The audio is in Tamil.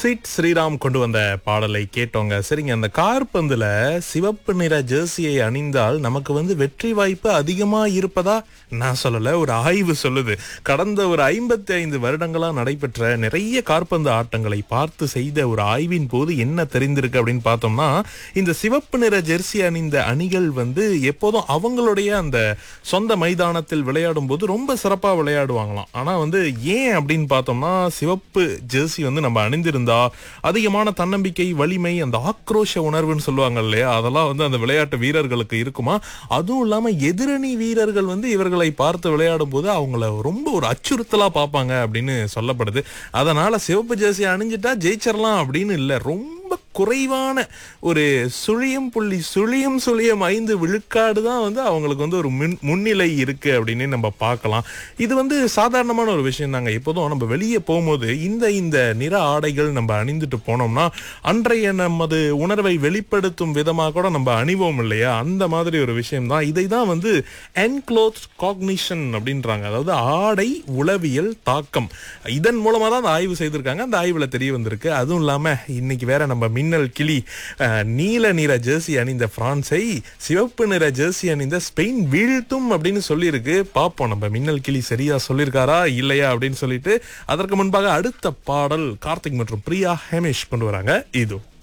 சிட் ஸ்ரீராம் கொண்டு வந்த பாடலை கேட்டோங்க சரிங்க அந்த கார்பந்துல சிவப்பு நிற ஜெர்சியை அணிந்தால் நமக்கு வந்து வெற்றி வாய்ப்பு அதிகமா இருப்பதா நான் சொல்லல ஒரு ஆய்வு சொல்லுது கடந்த ஒரு ஐம்பத்தி ஐந்து வருடங்களா நடைபெற்ற நிறைய கார்பந்து ஆட்டங்களை பார்த்து செய்த ஒரு ஆய்வின் போது என்ன தெரிந்திருக்கு அப்படின்னு பார்த்தோம்னா இந்த சிவப்பு நிற ஜெர்சி அணிந்த அணிகள் வந்து எப்போதும் அவங்களுடைய அந்த சொந்த மைதானத்தில் விளையாடும் போது ரொம்ப சிறப்பா விளையாடுவாங்களாம் ஆனா வந்து ஏன் அப்படின்னு பார்த்தோம்னா சிவப்பு ஜெர்சி வந்து நம்ம அணிந்திருந்தா அதிகமான தன்னம்பிக்கை வலிமை அந்த ஆக்ரோஷ உணர்வுன்னு சொல்லுவாங்க இல்லையா அதெல்லாம் வந்து அந்த விளையாட்டு வீரர்களுக்கு இருக்குமா அதுவும் இல்லாம எதிரணி வீரர்கள் வந்து இவர்களை பார்த்து விளையாடும் போது அவங்கள ரொம்ப ஒரு அச்சுறுத்தலா பார்ப்பாங்க அப்படின்னு சொல்லப்படுது அதனால சிவப்பு ஜெர்சி அணிஞ்சிட்டா ஜெயிச்சிடலாம் அப்படின்னு இல்லை ரொம்ப குறைவான ஒரு சுழியம் புள்ளி சுழியம் சுழியம் ஐந்து விழுக்காடு தான் வந்து அவங்களுக்கு வந்து ஒரு முன் முன்னிலை இருக்கு அப்படின்னு நம்ம பார்க்கலாம் இது வந்து சாதாரணமான ஒரு விஷயம் தாங்க எப்போதும் நம்ம வெளியே போகும்போது இந்த இந்த நிற ஆடைகள் நம்ம அணிந்துட்டு போனோம்னா அன்றைய நமது உணர்வை வெளிப்படுத்தும் விதமாக கூட நம்ம அணிவோம் இல்லையா அந்த மாதிரி ஒரு விஷயம் தான் இதை தான் வந்து என்க்ளோத் காக்னிஷன் அப்படின்றாங்க அதாவது ஆடை உளவியல் தாக்கம் இதன் மூலமா தான் அந்த ஆய்வு செய்திருக்காங்க அந்த ஆய்வுல தெரிய வந்திருக்கு அதுவும் இல்லாம இன்னைக்கு வேற நம்ம மின்னல் கிளி அஹ், நீல நிற ஜெர்சி அணிந்த பிரான்ஸை சிவப்பு நிற ஜெர்சி அணிந்த ஸ்பெயின் வீழ்த்தும் அப்படின்னு சொல்லியிருக்கு பார்ப்போம் நம்ம மின்னல் கிளி சரியா சொல்லியிருக்காரா இல்லையா அப்படின்னு சொல்லிட்டு அதற்கு முன்பாக அடுத்த பாடல் கார்த்திக் மற்றும் பிரியா ஹேமேஷ் கொண்டு வராங்க இது